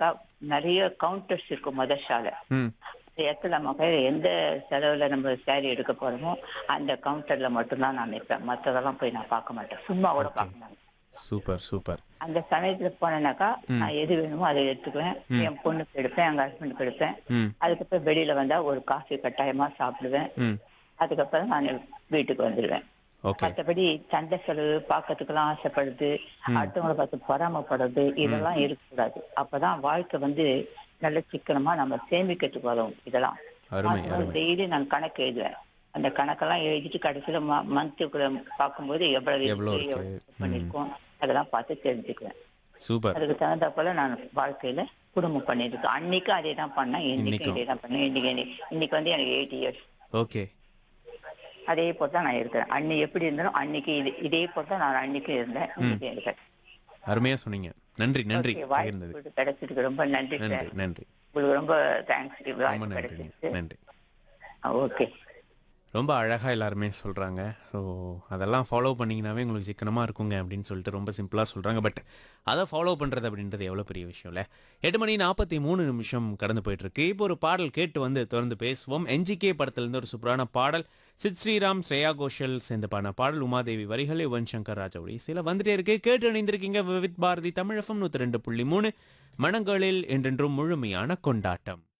போனாக்கா நிறைய கவுண்டர்ஸ் இருக்கும் முதல் ஷால ம் அந்த இடத்துல நம்ம எந்த செலவுல நம்ம சாரி எடுக்க போறோமோ அந்த கவுண்டர்ல மட்டும்தான் நான் நிற்பேன் மத்ததெல்லாம் போய் நான் பார்க்க மாட்டேன் சும்மா கூட பார்க்க மாட்டேன் சூப்பர் சூப்பர் அந்த சமயத்துல போனேனாக்கா நான் எது வேணுமோ அதை எடுத்துக்குவேன் என் பொண்ணுக்கு எடுப்பேன் எங்க ஹஸ்பண்டுக்கு எடுப்பேன் ம் அதுக்கப்புறம் வெளியில வந்தா ஒரு காஃபி கட்டாயமா சாப்பிடுவேன் ம் அதுக்கப்புறம் நான் வீட்டுக்கு வந்துடுவேன் ஓகே மற்றபடி சண்டை செலவு பார்க்கறதுக்கெல்லாம் ஆசைப்படுறது அடுத்தவங்களை பார்த்து பொறாமப்படுறது இதெல்லாம் இருக்கக்கூடாது அப்பதான் வாழ்க்கை வந்து நல்ல சிக்கனமா நம்ம சேமிக்கிறதுக்கு வரும் இதெல்லாம் அருமை அருமை டெய்லி நான் கணக்கு எழுதுவேன் அந்த கணக்கெல்லாம் எழுதிட்டு கடைசியில மந்த்துக்குள்ள பார்க்கும்போது எவ்வளவு எவ்வளவு இருக்கு, இருக்கு? எவ்வளவு பண்ணிருக்கோம் அதெல்லாம் பார்த்து தெரிஞ்சுக்குவேன் சூப்பர் அதுக்கு தகுந்த போல நான் வாழ்க்கையில குடும்பம் பண்ணிருக்கேன் அன்னைக்கும் அதே தான் பண்ணேன் இன்னைக்கும் இன்னைக்கும். இதே தான் பண்ணேன் இன்னைக்கு எனக்கு- இன்னைக்கு வந்து எனக்கு எயிட் இயர்ஸ் ஓகே அதே போல தான் நான் இருக்கிறேன் அன்னை எப்படி இருந்தாலும் அன்னைக்கு இது இதே போல தான் நான் அன்னைக்கு இருந்தேன் இன்னைக்கு இருக்கேன் அருமையா சொன்னீங்க நன்றி நன்றி Okay, பகிர்ந்தது வாய்ப்பு கிடைச்சதுக்கு ரொம்ப நன்றி சார் நன்றி நன்றி உங்களுக்கு ரொம்ப தேங்க்ஸ் ரொம்ப வாய்ப்பு நன்றி கிடைச்சதுக்கு நன்றி ஓகே ரொம்ப அழகா எல்லாருமே சொல்றாங்க ஸோ அதெல்லாம் ஃபாலோ பண்ணீங்கன்னாவே உங்களுக்கு சிக்கனமா இருக்குங்க அப்படின்னு சொல்லிட்டு ரொம்ப சிம்பிளா சொல்றாங்க பட் அதை ஃபாலோ பண்றது அப்படின்றது எவ்வளவு பெரிய விஷயம் இல்ல எட்டு மணி நாற்பத்தி மூணு நிமிஷம் கடந்து போயிட்டு இருக்கு இப்போ ஒரு பாடல் கேட்டு வந்து தொடர்ந்து பேசுவோம் என்ஜிகே படத்துல இருந்து ஒரு சூப்பரான பாடல் சித் ஸ்ரீராம் ஸ்ரேயா கோஷல் சேர்ந்து பாடின பாடல் உமாதேவி வரிகள் யுவன் சங்கர் ராஜாவுடைய சில வந்துட்டே இருக்கு கேட்டு அணிந்திருக்கீங்க வித் பாரதி தமிழகம் நூத்தி ரெண்டு புள்ளி மூணு மனங்களில் என்றென்றும் முழுமையான கொண்டாட்டம்